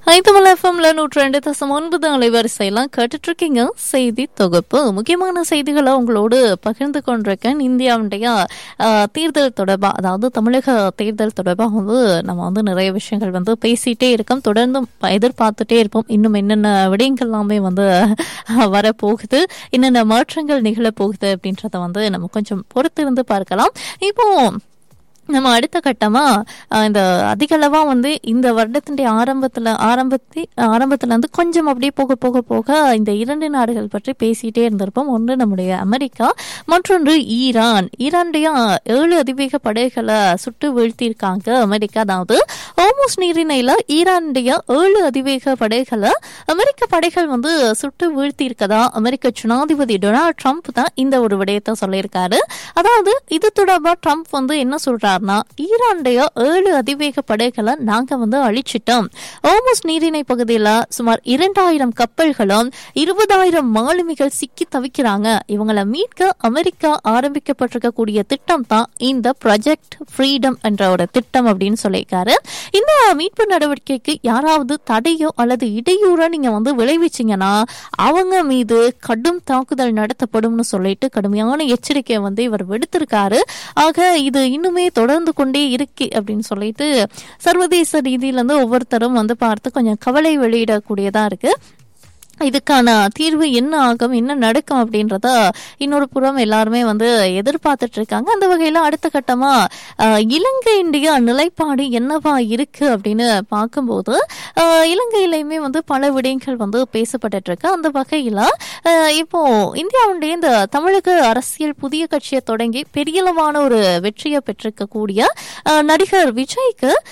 ஐத்தமிழ் எஃப்எம்ல நூற்றி ரெண்டு தசம் ஒன்பது அலைவரிசையெல்லாம் கேட்டுட்டு இருக்கீங்க செய்தி தொகுப்பு முக்கியமான செய்திகளை உங்களோடு பகிர்ந்து கொண்டிருக்கேன் இந்தியாவுடைய ஆஹ், தேர்தல் தொடர்பாக அதாவது தமிழக தேர்தல் தொடர்பாக வந்து நம்ம வந்து நிறைய விஷயங்கள் வந்து பேசிட்டே இருக்கோம் தொடர்ந்து எதிர்பார்த்துட்டே இருப்போம் இன்னும் என்னென்ன விடயங்கள் எல்லாமே வந்து ஆஹ், வரப்போகுது என்னென்ன மாற்றங்கள் நிகழப்போகுது அப்படின்றத வந்து நம்ம கொஞ்சம் பொறுத்திருந்து பார்க்கலாம் இப்போ நம்ம அடுத்த கட்டமா அஹ், இந்த அதிகளவா வந்து இந்த வருடத்தினுடைய ஆரம்பத்துல ஆரம்பத்தி ஆரம்பத்துல வந்து கொஞ்சம் அப்படியே போக போக போக இந்த இரண்டு நாடுகள் பற்றி பேசிட்டே இருந்திருப்போம் ஒன்று நம்முடைய அமெரிக்கா மற்றொன்று ஈரான் ஈரானுடைய ஏழு அதிவேக படைகளை சுட்டு வீழ்த்தியிருக்காங்க அமெரிக்கா அதாவது ஓமோஸ் நீரிணையில ஈரானுடைய ஏழு அதிவேக படைகளை அமெரிக்க படைகள் வந்து சுட்டு வீழ்த்தியிருக்கதா அமெரிக்க ஜனாதிபதி டொனால்ட் ட்ரம்ப் தான் இந்த ஒரு விடயத்தை சொல்லியிருக்காரு அதாவது இது தொடர்பா ட்ரம்ப் வந்து என்ன சொல்றாருன்னா ஈரானுடைய ஏழு அதிவேக படைகளை நாங்க வந்து அழிச்சிட்டோம் ஓமோஸ் நீரிணை பகுதியில சுமார் இரண்டாயிரம் கப்பல்களும் இருபதாயிரம் மாலுமிகள் சிக்கி தவிக்கிறாங்க இவங்களை மீட்க அமெரிக்கா ஆரம்பிக்கப்பட்டிருக்கக்கூடிய திட்டம் தான் இந்த ப்ராஜெக்ட் ஃப்ரீடம் என்ற ஒரு திட்டம் அப்படின்னு சொல்லியிருக்காரு இந்த மீட்பு நடவடிக்கைக்கு யாராவது தடையோ அல்லது இடையூறோ நீங்க வந்து விளைவிச்சீங்கன்னா அவங்க மீது கடும் தாக்குதல் நடத்தப்படும்னு சொல்லிட்டு கடுமையான எச்சரிக்கையை வந்து இவர் விடுத்திருக்காரு ஆக இது இன்னுமே தொடர்ந்து கொண்டே இருக்கு அப்படின்னு சொல்லிட்டு சர்வதேச ரீதியில இருந்து ஒவ்வொருத்தரும் வந்து பார்த்து கொஞ்சம் கவலை வெளியிடக்கூடியதா இருக்கு இதுக்கான தீர்வு என்ன ஆகும் என்ன நடக்கும் அப்படின்றத இன்னொரு புறம் எல்லாருமே வந்து எதிர்பார்த்துட்டு இருக்காங்க அந்த வகையில அடுத்த கட்டமா அஹ், இலங்கையினுடைய நிலைப்பாடு என்னவா இருக்கு அப்படின்னு பார்க்கும்போது அஹ், இலங்கையிலையுமே வந்து பல விடயங்கள் வந்து பேசப்பட்டுட்டு இருக்கு அந்த வகையில அஹ், இப்போ இந்தியாவுடைய இந்த தமிழக அரசியல் புதிய கட்சியை தொடங்கி பெரியளவான ஒரு வெற்றியை பெற்றிருக்கக்கூடிய அஹ், நடிகர் விஜய்க்கு